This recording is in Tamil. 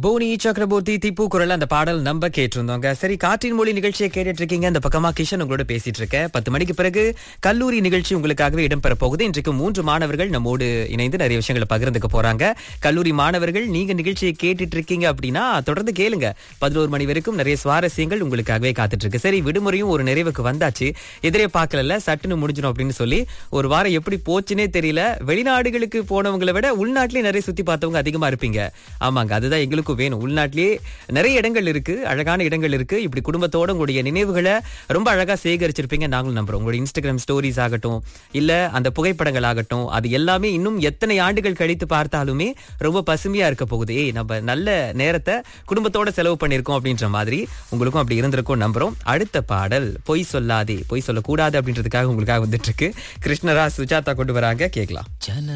போனி சக்கரவர்த்தி திப்பு குரல் அந்த பாடல் நம்ப கேட்டிருந்தோங்க சரி காற்றின் மொழி நிகழ்ச்சியை கேட்டுட்டு இருக்கீங்க இந்த பக்கமா கிஷன் உங்களோட பேசிட்டு இருக்கேன் பத்து மணிக்கு பிறகு கல்லூரி நிகழ்ச்சி உங்களுக்காகவே இடம்பெற போகுது இன்றைக்கு மூன்று மாணவர்கள் நம்மோடு இணைந்து நிறைய விஷயங்களை பகிர்ந்துக்க போறாங்க கல்லூரி மாணவர்கள் நீங்க நிகழ்ச்சியை கேட்டுட்டு இருக்கீங்க அப்படின்னா தொடர்ந்து கேளுங்க பதினோரு மணி வரைக்கும் நிறைய சுவாரஸ்யங்கள் உங்களுக்காகவே காத்துட்டு இருக்கு சரி விடுமுறையும் ஒரு நிறைவுக்கு வந்தாச்சு எதிரே பார்க்கல சட்டுன்னு முடிஞ்சிடும் அப்படின்னு சொல்லி ஒரு வாரம் எப்படி போச்சுனே தெரியல வெளிநாடுகளுக்கு போனவங்களை விட உள்நாட்டிலே நிறைய சுத்தி பார்த்தவங்க அதிகமா இருப்பீங்க ஆமாங்க அதுதான் எங்களுக்கும் வேணும் உள்நாட்டிலேயே நிறைய இடங்கள் இருக்கு அழகான இடங்கள் இருக்கு இப்படி குடும்பத்தோட உங்களுடைய நினைவுகளை ரொம்ப அழகா சேகரிச்சிருப்பீங்க நாங்களும் நம்புறோம் உங்களுடைய இன்ஸ்டாகிராம் ஸ்டோரிஸ் ஆகட்டும் இல்ல அந்த புகைப்படங்கள் ஆகட்டும் அது எல்லாமே இன்னும் எத்தனை ஆண்டுகள் கழித்து பார்த்தாலுமே ரொம்ப பசுமையா இருக்க போகுது ஏய் நம்ம நல்ல நேரத்தை குடும்பத்தோட செலவு பண்ணிருக்கோம் அப்படின்ற மாதிரி உங்களுக்கும் அப்படி இருந்திருக்கும் நம்புறோம் அடுத்த பாடல் பொய் சொல்லாதே பொய் சொல்லக்கூடாது அப்படின்றதுக்காக உங்களுக்காக வந்துட்டு இருக்கு கிருஷ்ணராஜ் சுஜாதா கொண்டு வராங்க கேட்கலாம்